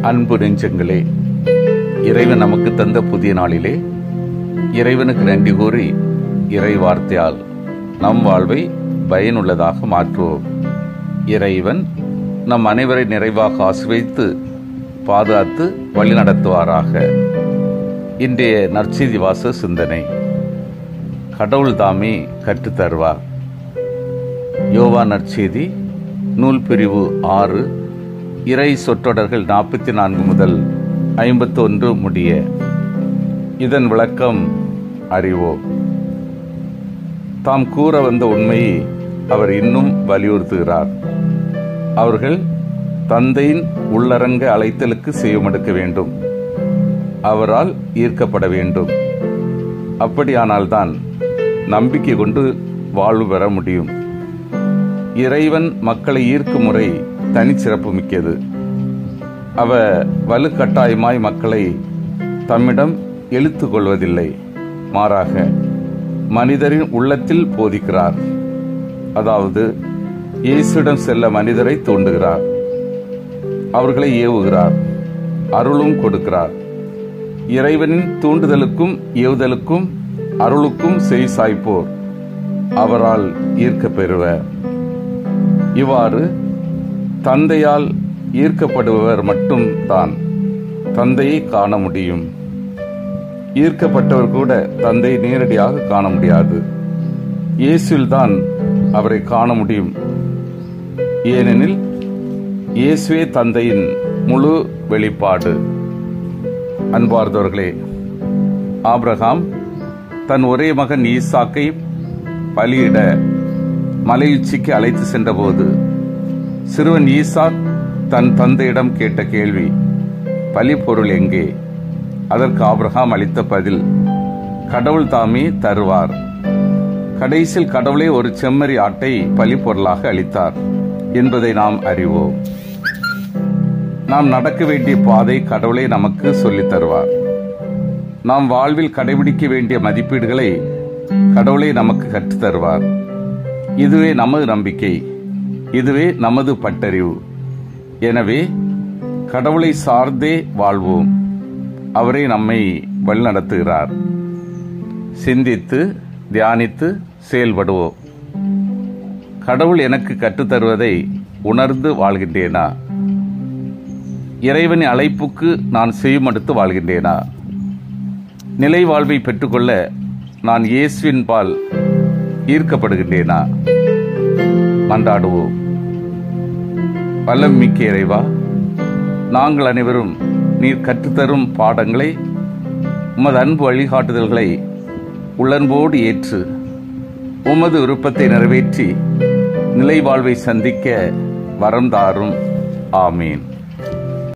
அன்பு நெஞ்சங்களே இறைவன் நமக்கு தந்த புதிய நாளிலே இறைவனுக்கு நன்றி கூறி இறை வார்த்தையால் நம் வாழ்வை பயனுள்ளதாக மாற்றுவோம் இறைவன் நம் அனைவரை நிறைவாக ஆசிர்வதித்து பாதுகாத்து வழிநடத்துவாராக இன்றைய நற்செய்தி வாச சிந்தனை கடவுள் தாமே கற்றுத் தருவார் யோவா நற்செய்தி நூல் பிரிவு ஆறு இறை சொற்றொடர்கள் நாற்பத்தி நான்கு முதல் ஐம்பத்தி ஒன்று முடிய இதன் விளக்கம் அறிவோம் தாம் கூற வந்த உண்மையை அவர் இன்னும் வலியுறுத்துகிறார் அவர்கள் தந்தையின் உள்ளரங்க அழைத்தலுக்கு செய்யமெடுக்க வேண்டும் அவரால் ஈர்க்கப்பட வேண்டும் அப்படியானால்தான் நம்பிக்கை கொண்டு வாழ்வு பெற முடியும் இறைவன் மக்களை ஈர்க்கும் முறை தனிச்சிறப்பு மிக்கது அவ வலுக்கட்டாயமாய் மக்களை தம்மிடம் இழுத்து கொள்வதில்லை மாறாக மனிதரின் உள்ளத்தில் போதிக்கிறார் அதாவது இயேசுடன் செல்ல மனிதரை தூண்டுகிறார் அவர்களை ஏவுகிறார் அருளும் கொடுக்கிறார் இறைவனின் தூண்டுதலுக்கும் ஏவுதலுக்கும் அருளுக்கும் செய் சாய்ப்போர் அவரால் ஈர்க்கப் பெறுவர் இவ்வாறு தந்தையால் ஈர்க்கப்படுபவர் மட்டும் தான் தந்தையை காண முடியும் ஈர்க்கப்பட்டவர் கூட தந்தை நேரடியாக காண முடியாது இயேசுவில் தான் அவரை காண முடியும் ஏனெனில் இயேசுவே தந்தையின் முழு வெளிப்பாடு அன்பார்ந்தவர்களே ஆபிரகாம் தன் ஒரே மகன் ஈசாக்கை பலியிட மலையுச்சிக்கு அழைத்து சென்றபோது சிறுவன் ஈசாக் தன் தந்தையிடம் கேட்ட கேள்வி பலி பொருள் எங்கே அதற்கு ஆபிரகாம் அளித்த பதில் கடவுள் தாமே தருவார் கடைசியில் கடவுளே ஒரு செம்மறி ஆட்டை பலி பொருளாக அளித்தார் என்பதை நாம் அறிவோம் நாம் நடக்க வேண்டிய பாதை கடவுளே நமக்கு சொல்லித் தருவார் நாம் வாழ்வில் கடைபிடிக்க வேண்டிய மதிப்பீடுகளை கடவுளே நமக்கு கற்றுத் தருவார் இதுவே நமது நம்பிக்கை இதுவே நமது பட்டறிவு எனவே கடவுளை சார்ந்தே வாழ்வோம் அவரே நம்மை வழிநடத்துகிறார் சிந்தித்து தியானித்து செயல்படுவோம் கடவுள் எனக்கு கற்றுத்தருவதை உணர்ந்து வாழ்கின்றேனா இறைவனின் அழைப்புக்கு நான் செய்யுமடுத்து வாழ்கின்றேனா நிலை வாழ்வை பெற்றுக்கொள்ள நான் இயேசுவின் பால் ஈர்க்கப்படுகின்றேனா மன்றாடுவோம் வல்லம் மிக்க இறைவா நாங்கள் அனைவரும் நீர் கற்றுத்தரும் பாடங்களை உமது அன்பு வழிகாட்டுதல்களை உள்ளன்போடு ஏற்று உமது விருப்பத்தை நிறைவேற்றி நிலை வாழ்வை சந்திக்க வரம் தாரும் ஆமீன்